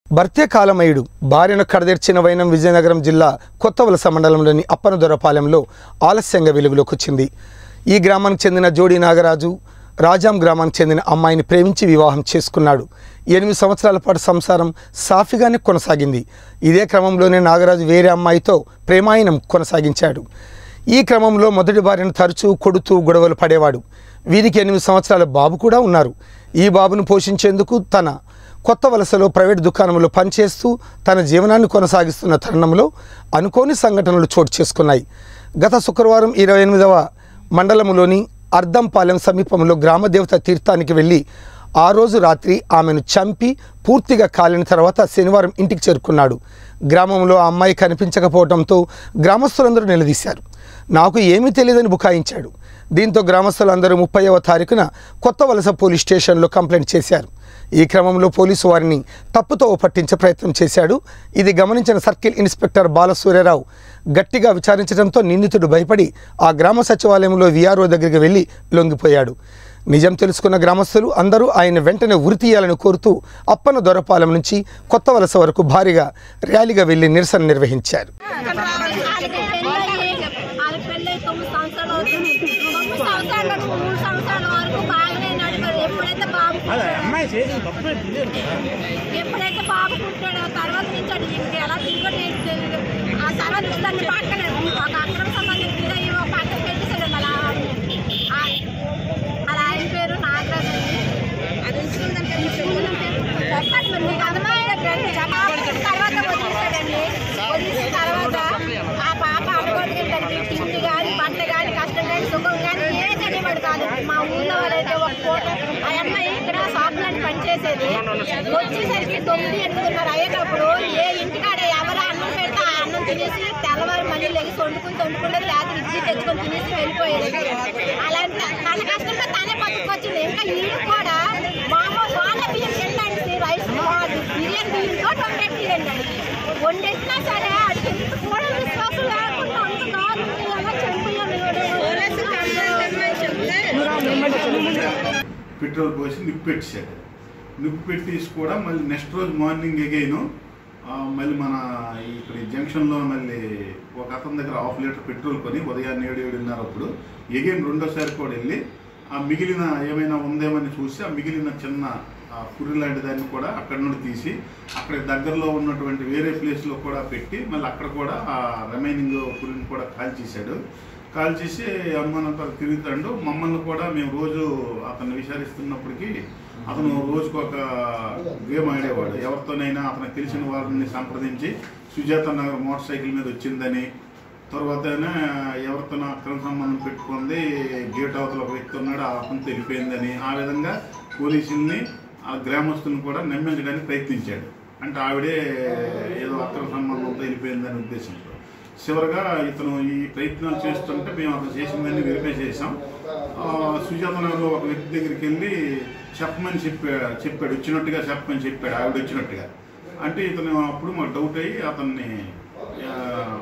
భర్తే కాలమయుడు భార్యను కడదెర్చిన వైనం విజయనగరం జిల్లా కొత్తవలస మండలంలోని అప్పనదొరపాలెంలో ఆలస్యంగా వెలుగులోకి వచ్చింది ఈ గ్రామానికి చెందిన జోడి నాగరాజు రాజాం గ్రామానికి చెందిన అమ్మాయిని ప్రేమించి వివాహం చేసుకున్నాడు ఎనిమిది సంవత్సరాల పాటు సంసారం సాఫీగానే కొనసాగింది ఇదే క్రమంలోనే నాగరాజు వేరే అమ్మాయితో ప్రేమాయణం కొనసాగించాడు ఈ క్రమంలో మొదటి భార్యను తరచూ కొడుతూ గొడవలు పడేవాడు వీరికి ఎనిమిది సంవత్సరాల బాబు కూడా ఉన్నారు ఈ బాబును పోషించేందుకు తన కొత్త వలసలో ప్రైవేట్ దుకాణంలో పనిచేస్తూ తన జీవనాన్ని కొనసాగిస్తున్న తరుణంలో అనుకోని సంఘటనలు చోటు చేసుకున్నాయి గత శుక్రవారం ఇరవై ఎనిమిదవ మండలంలోని అర్ధంపాలెం సమీపంలో గ్రామదేవత తీర్థానికి వెళ్ళి ఆ రోజు రాత్రి ఆమెను చంపి పూర్తిగా కాలిన తర్వాత శనివారం ఇంటికి చేరుకున్నాడు గ్రామంలో ఆ అమ్మాయి కనిపించకపోవడంతో గ్రామస్తులందరూ నిలదీశారు నాకు ఏమీ తెలియదని బుకాయించాడు దీంతో గ్రామస్తులందరూ ముప్పైవ తారీఖున కొత్త వలస పోలీస్ స్టేషన్లో కంప్లైంట్ చేశారు ఈ క్రమంలో పోలీసు వారిని తప్పుతో పట్టించే ప్రయత్నం చేశాడు ఇది గమనించిన సర్కిల్ ఇన్స్పెక్టర్ బాలసూర్యరావు గట్టిగా విచారించడంతో నిందితుడు భయపడి ఆ గ్రామ సచివాలయంలో విఆర్ఓ దగ్గరికి వెళ్ళి లొంగిపోయాడు నిజం తెలుసుకున్న గ్రామస్తులు అందరూ ఆయన వెంటనే ఉరి తీయాలని కోరుతూ అప్పన దొరపాలెం నుంచి కొత్త వలస వరకు భారీగా ర్యాలీగా వెళ్లి నిరసన నిర్వహించారు వాళ్ళ పెళ్ళి తొమ్మిది సంవత్సరాలు అవుతుంది తొమ్మిది సంవత్సరాల నుంచి మూడు సంవత్సరాల వరకు బాగానే నడిపారు ఎప్పుడైతే బాబు ఎప్పుడైతే బాబు పుట్టాడో తర్వాత నుంచి అది ఇంక ఎలా తిరిగో నేను తెలియదు ఆ తర్వాత నుంచి దాన్ని పక్కన ఒక అక్రమ సంబంధం మీద ఈ ఒక పక్కన పెట్టేశాడు అలా ఆ- అలా ఆయన పేరు నాగరాజు అండి అది చెప్పండి మరి మీకు అర్థమైందండి తర్వాత వదిలేశాడండి వదిలేసిన తర్వాత ఆ పాప అడగొద్దండి తిండి కానీ పంట కానీ కష్టం కానీ సుఖం కానీ ఏ చదివాడు కాదు మా ఊళ్ళో వాళ్ళైతే ఒక పూట ఆ అమ్మాయి ఇక్కడ షాపులని పనిచేసేది వచ్చేసరికి తొమ్మిది ఎనిమిదిన్నర అయ్యేటప్పుడు ఏ ఇంటికాడ ఎవరు అన్నం పెడితే ఆ అన్నం తినేసి తెల్లవారు మళ్ళీ లెగిసి వండుకుని వండుకుంటే రాత్రి ఇడ్లీ తెచ్చుకొని తినేసి వెళ్ళిపోయేది అలాంటి తన కష్టంతో తనే పట్టుకొచ్చింది ఇంకా ఈడు కూడా మామ వాళ్ళ బియ్యం తినండి రైస్ బిర్యానీ బియ్యంతో టొమాటో తినండి వండేసినా సరే అది ఎంత కూడా విశ్వాసం లేకుండా అంత దారుణంగా ఎలా చంపేయాలి పెట్రోల్ పోసి నిప్పు పెట్టేశాడు నిప్పు పెట్టేసి కూడా మళ్ళీ నెక్స్ట్ రోజు మార్నింగ్ ఎగైన్ మళ్ళీ మన ఇక్కడ ఈ జంక్షన్లో మళ్ళీ ఒక అతని దగ్గర హాఫ్ లీటర్ పెట్రోల్ కొని ఉదయాన్నే ఏడు ఏడున్నర అప్పుడు ఎగైన్ రెండోసారి కూడా వెళ్ళి ఆ మిగిలిన ఏమైనా ఉందేమని చూసి ఆ మిగిలిన చిన్న ఆ కుర్రి లాంటి దాన్ని కూడా అక్కడ నుండి తీసి అక్కడ దగ్గరలో ఉన్నటువంటి వేరే ప్లేస్లో కూడా పెట్టి మళ్ళీ అక్కడ కూడా ఆ రిమైనింగ్ కురిని కూడా కాల్ చేశాడు కాల్ చేసి అనుమానంతో తిరుగుతాడు మమ్మల్ని కూడా మేము రోజు అతన్ని విచారిస్తున్నప్పటికీ అతను రోజుకు ఒక గేమ్ ఆడేవాడు ఎవరితోనైనా అతనికి తెలిసిన వారిని సంప్రదించి సుజాత నగర్ మోటార్ సైకిల్ మీద వచ్చిందని తర్వాత ఎవరితో అక్రమ సంబంధం పెట్టుకుంది గేట్ అవతల ఒక వ్యక్తి ఉన్నాడు ఆ అతను తెలిపోయిందని ఆ విధంగా పోలీసుల్ని ఆ గ్రామస్తులను కూడా నమ్మించడానికి ప్రయత్నించాడు అంటే ఆవిడే ఏదో అక్రమ సంబంధంతో వెళ్ళిపోయిందని ఉద్దేశంతో చివరగా ఇతను ఈ ప్రయత్నాలు చేస్తుంటే మేము అతను చేసిందని వెరిఫై చేసాం ఆ, సుజాత నగర్లో ఒక వ్యక్తి దగ్గరికి వెళ్ళి చెప్పమని చెప్పాడు చెప్పాడు వచ్చినట్టుగా చెప్పమని చెప్పాడు ఆవిడ వచ్చినట్టుగా అంటే ఇతను అప్పుడు మాకు డౌట్ అయ్యి అతన్ని ఆ,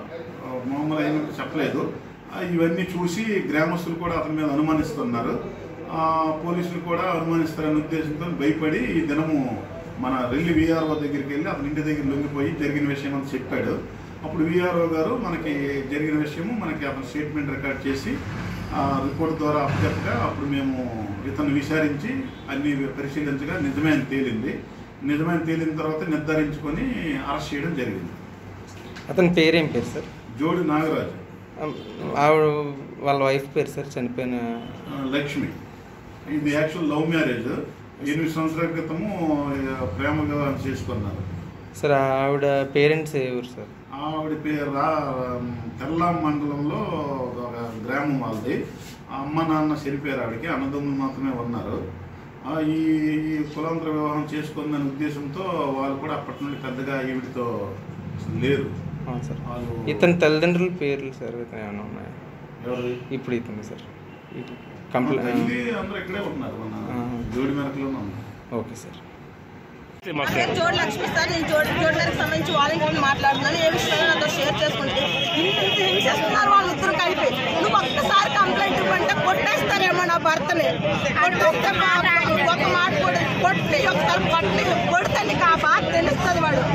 మామూలు అయినట్టు చెప్పలేదు ఆ, ఇవన్నీ చూసి గ్రామస్తులు కూడా అతని మీద అనుమానిస్తున్నారు ఆ, పోలీసులు కూడా అనుమానిస్తారనే ఉద్దేశంతో భయపడి ఈ దినము మన రెల్లి విఆర్ఓ దగ్గరికి వెళ్ళి అతని ఇంటి దగ్గర లొంగిపోయి జరిగిన విషయం అని చెప్పాడు అప్పుడు విఆర్ఓ గారు మనకి జరిగిన విషయము మనకి అతను స్టేట్మెంట్ రికార్డ్ చేసి ఆ రిపోర్ట్ ద్వారా అప్పచెప్పగా అప్పుడు మేము ఇతను విచారించి అన్ని పరిశీలించగా నిజమే అని తేలింది నిజమే అని తేలిన తర్వాత నిర్ధారించుకొని అరెస్ట్ చేయడం జరిగింది అతని పేరేం పేరు సార్ జోడి నాగరాజు ఆవిడ వాళ్ళ వైఫ్ పేరు సార్ చనిపోయిన ఆ, లక్ష్మి ఇది యాక్చువల్ లవ్ మ్యారేజ్ ఎనిమిది సంవత్సరాల క్రితము ఆ, ప్రేమ వివాహం చేసుకున్నారు సార్ ఆవిడ పేరెంట్స్ ఎవరు సార్ ఆవిడ పేరు రా- తెల్లాం మండలంలో ఒక గ్రామం వాళ్ళది ఆ అమ్మ నాన్న చనిపోయారు ఆవిడకి అన్నదమ్ములు మాత్రమే ఉన్నారు ఆ, ఈ ఈ కులాంతర వివాహం చేసుకుందనే ఉద్దేశంతో వాళ్ళు కూడా అప్పటి నుండి పెద్దగా ఈవిడితో లేరు అవును సార్ వాళ్ళు ఇతని తల్లిదండ్రుల పేర్లు సార్ ఇతను ఏమైనా ఉన్నాయా ఎవరు ఇప్పుడు ఇతను సార్ తల్లి కంప్లైంట్ అందరూ ఇక్కడే ఉన్నారు మన ఆ. జోడి మెరకలోనే ఉన్నారు ఓకే సార్ నేను జోడి లక్ష్మి సార్ నేను జోడి జోడికి సంబంధించి వాలంటీర్ని మాట్లాడుతున్నాను ఏ విషయంలో నాతో షేర్ చేసుకుంటే ఇంత ఇంత హింసిస్తున్నారు వాళ్ళు ఇద్దరు కలిపి నువ్వు ఒక్కసారి కంప్లైంట్ ఇవ్వంటే కొట్టేస్తారేమో నా భర్తని కొట్టేస్తే మా- ఒక మాట కూడా కొట్టి ఒకసారి కొట్టి కొడితే నీకు ఆ బాధ తెలుస్తుంది వాడు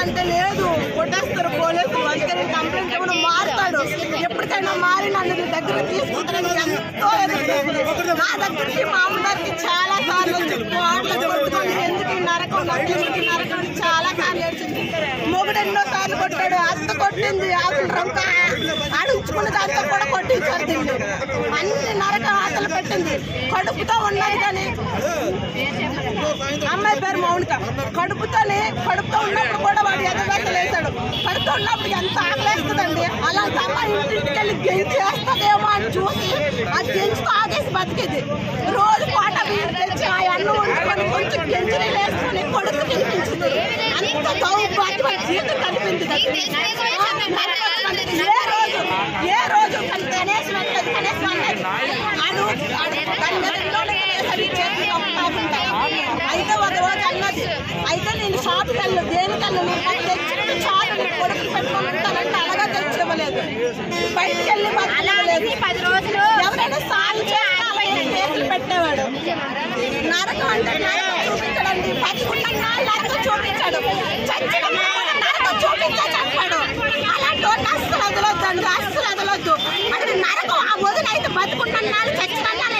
అంటే లేదు కొట్టేస్తారు పోలీసులు అందుకే నేను కంప్లైంట్ ఇవ్వడం మారుతాడు ఎప్పటికైనా మారి నన్ను నీ దగ్గర తీసుకుంటానని ఎంతో ఎదురు నా దగ్గరికి మా అమ్మగారికి చాలా సార్లు వచ్చి కోట్లు కొట్టుకొని ఎందుకు ఈ నరకం నాకు ఎందుకు ఈ నరకం అని చాలా సార్లు వచ్చింది మొగుడు ఎన్నో సార్లు కొట్టాడు అత్త కొట్టింది ఆవిడ రంక ఆడించుకున్నది అంత కూడా కొట్టించారు దీన్ని అన్ని నరక ఆటలు పెట్టింది కడుపుతో ఉన్నది కానీ అమ్మాయి పేరు మౌనిక కడుపుతోనే కడుపుతో ఉన్నప్పుడు కూడా వాడు ఎదగలేసాడు కడుపుతో ఉన్నప్పుడు ఎంత ఆకలేస్తుందండి అలాంటి అమ్మాయి ఇంటింటికి వెళ్ళి గెంచి వేస్తుందేమో అని చూసి ఆ గెంచుతో ఆగేసి బతికేది రోజు పాట బియ్యం తెచ్చి ఆ అన్నం వండుకొని కొంచెం గెంచి నీళ్ళు వేసుకొని కొడుకు తినిపించింది అంత సౌభాగ్యం జీవితం కనిపింది ఏ రోజు ఏ రోజు కనీసం పెట్టలేదు కనీసం అన్నది ఆడు ఆడు దాని మీద ఇంట్లోనే వేసాడు, ఈ చేతికి ఒక టాప్ ఉంటాయి. అయితే ఒక రోజు అన్నది అయితే నేను షాప్కి వెళ్ళు దేనికి వెళ్ళు నేను నాకు తెచ్చుకుంటే చాలు నీ కొడుకు పెట్టుకొని ఉంటానంటే అలాగా తెచ్చివ్వలేదు బయటికి వెళ్ళి బతకలేదు పది రోజులు ఎవరైనా సాయం చేస్తే అలాగే కేసులు పెట్టేవాడు నరకం అంటే నరకం చూపించడండి బతుకున్న నరకం చూపించాడు చచ్చిన కూడా నరకం చూపించే చెప్పాడు అలాంటి వాడిని అస్సలు వదలొద్దండి అస్సలు వదలొద్దు అది నరకం ఆ వదిన అయితే బతుకున్న నాళ్ళు చచ్చిన